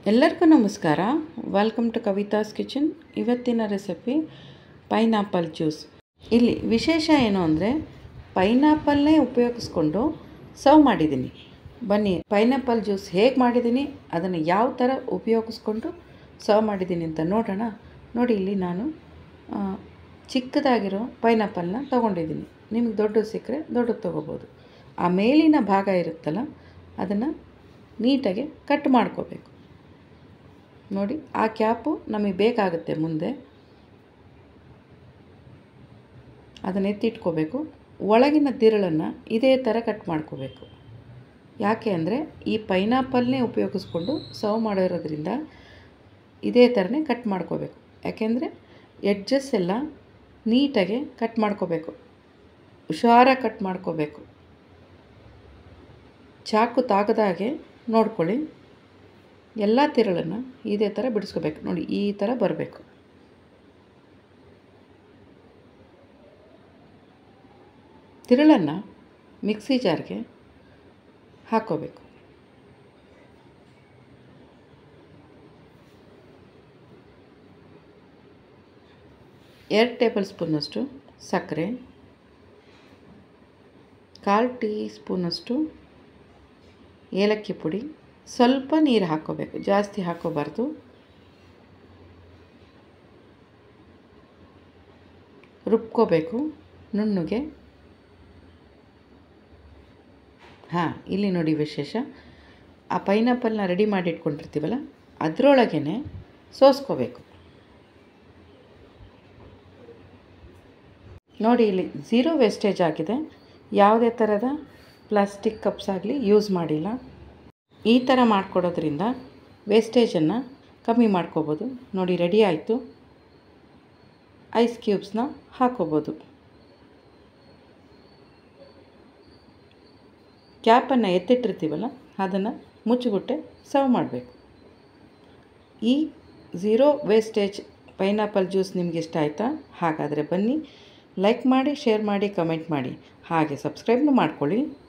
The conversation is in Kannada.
ಎಲ್ಲರಿಗೂ ನಮಸ್ಕಾರ ವೆಲ್ಕಮ್ ಟು ಕವಿತಾಸ್ ಕಿಚನ್ ಇವತ್ತಿನ ರೆಸಿಪಿ ಪೈನಾಪಲ್ ಜ್ಯೂಸ್ ಇಲ್ಲಿ ವಿಶೇಷ ಏನು ಅಂದರೆ ಪೈನಾಪಲ್ನೇ ಉಪಯೋಗಿಸ್ಕೊಂಡು ಸರ್ವ್ ಮಾಡಿದ್ದೀನಿ ಬನ್ನಿ ಪೈನಾಪಲ್ ಜ್ಯೂಸ್ ಹೇಗೆ ಮಾಡಿದ್ದೀನಿ ಅದನ್ನು ಯಾವ ಥರ ಉಪಯೋಗಿಸ್ಕೊಂಡು ಸರ್ವ್ ಮಾಡಿದ್ದೀನಿ ಅಂತ ನೋಡೋಣ ನೋಡಿ ಇಲ್ಲಿ ನಾನು ಆ, ಚಿಕ್ಕದಾಗಿರೋ ಪೈನಾಪಲ್ನ ತೊಗೊಂಡಿದ್ದೀನಿ ನಿಮ್ಗೆ ದೊಡ್ಡದು ಸಿಕ್ಕರೆ ದೊಡ್ಡದು ತೊಗೋಬೋದು ಆ ಮೇಲಿನ ಭಾಗ ಇರುತ್ತಲ್ಲ ಅದನ್ನು ನೀಟಾಗಿ ಕಟ್ ಮಾಡ್ಕೋಬೇಕು ನೋಡಿ ಆ ಕ್ಯಾಪು ನಮಗೆ ಬೇಕಾಗುತ್ತೆ ಮುಂದೆ ಅದನ್ನ ಎತ್ತಿಟ್ಕೋಬೇಕು ಒಳಗಿನ ತಿರುಳನ್ನು ಇದೇ ಥರ ಕಟ್ ಮಾಡ್ಕೋಬೇಕು ಯಾಕೆ ಅಂದರೆ ಈ ಪೈನಾಪಲ್ನೇ ಉಪಯೋಗಿಸ್ಕೊಂಡು ಸರ್ವ್ ಮಾಡಿರೋದ್ರಿಂದ ಇದೇ ಥರನೇ ಕಟ್ ಮಾಡ್ಕೋಬೇಕು ಯಾಕೆಂದರೆ ಎಡ್ಜಸ್ ಎಲ್ಲ ನೀಟಾಗಿ ಕಟ್ ಮಾಡ್ಕೋಬೇಕು ಹುಷಾರಾಗಿ ಕಟ್ ಮಾಡ್ಕೋಬೇಕು ಚಾಕು ತಾಗದಾಗೆ ನೋಡ್ಕೊಳ್ಳಿ ಎಲ್ಲ ತಿರುಳನ್ನು ಇದೇ ಥರ ಬಿಡಿಸ್ಕೋಬೇಕು ನೋಡಿ ಈ ಥರ ಬರಬೇಕು ತಿರುಳನ್ನು ಮಿಕ್ಸಿ ಜಾರ್ಗೆ ಹಾಕ್ಕೋಬೇಕು ಎರಡು ಟೇಬಲ್ ಸ್ಪೂನಷ್ಟು ಸಕ್ಕರೆ ಕಾಲು ಟೀ ಸ್ಪೂನಷ್ಟು ಏಲಕ್ಕಿ ಪುಡಿ ಸ್ವಲ್ಪ ನೀರು ಹಾಕ್ಕೋಬೇಕು ಜಾಸ್ತಿ ಹಾಕ್ಕೋಬಾರ್ದು ರುಬ್ಕೋಬೇಕು ನುಣ್ಣಗೆ ಹಾಂ ಇಲ್ಲಿ ನೋಡಿ ವಿಶೇಷ ಆ ಪೈನಾಪಲ್ನ ರೆಡಿ ಮಾಡಿ ಇಟ್ಕೊಂಡಿರ್ತೀವಲ್ಲ ಅದರೊಳಗೇ ಸೋಸ್ಕೋಬೇಕು ನೋಡಿ ಇಲ್ಲಿ ಝೀರೋ ವೇಸ್ಟೇಜ್ ಆಗಿದೆ ಯಾವುದೇ ಥರದ ಪ್ಲಾಸ್ಟಿಕ್ ಕಪ್ಸ್ ಆಗಲಿ ಯೂಸ್ ಮಾಡಿಲ್ಲ ಈ ಥರ ಮಾಡಿಕೊಡೋದ್ರಿಂದ ವೇಸ್ಟೇಜನ್ನು ಕಮ್ಮಿ ಮಾಡ್ಕೋಬೋದು ನೋಡಿ ರೆಡಿ ಆಯಿತು ಐಸ್ ಕ್ಯೂಬ್ಸ್ನ ಹಾಕೋಬೋದು ಕ್ಯಾಪನ್ನು ಎತ್ತಿಟ್ಟಿರ್ತೀವಲ್ಲ ಅದನ್ನು ಮುಚ್ಚಿಬಿಟ್ಟೆ ಸರ್ವ್ ಮಾಡಬೇಕು ಈ ಝೀರೋ ವೇಸ್ಟೇಜ್ ಪೈನಾಪಲ್ ಜ್ಯೂಸ್ ನಿಮ್ಗೆ ಇಷ್ಟ ಆಯಿತಾ ಹಾಗಾದರೆ ಬನ್ನಿ ಲೈಕ್ ಮಾಡಿ ಶೇರ್ ಮಾಡಿ ಕಮೆಂಟ್ ಮಾಡಿ ಹಾಗೆ ಸಬ್ಸ್ಕ್ರೈಬ್ನು ಮಾಡ್ಕೊಳ್ಳಿ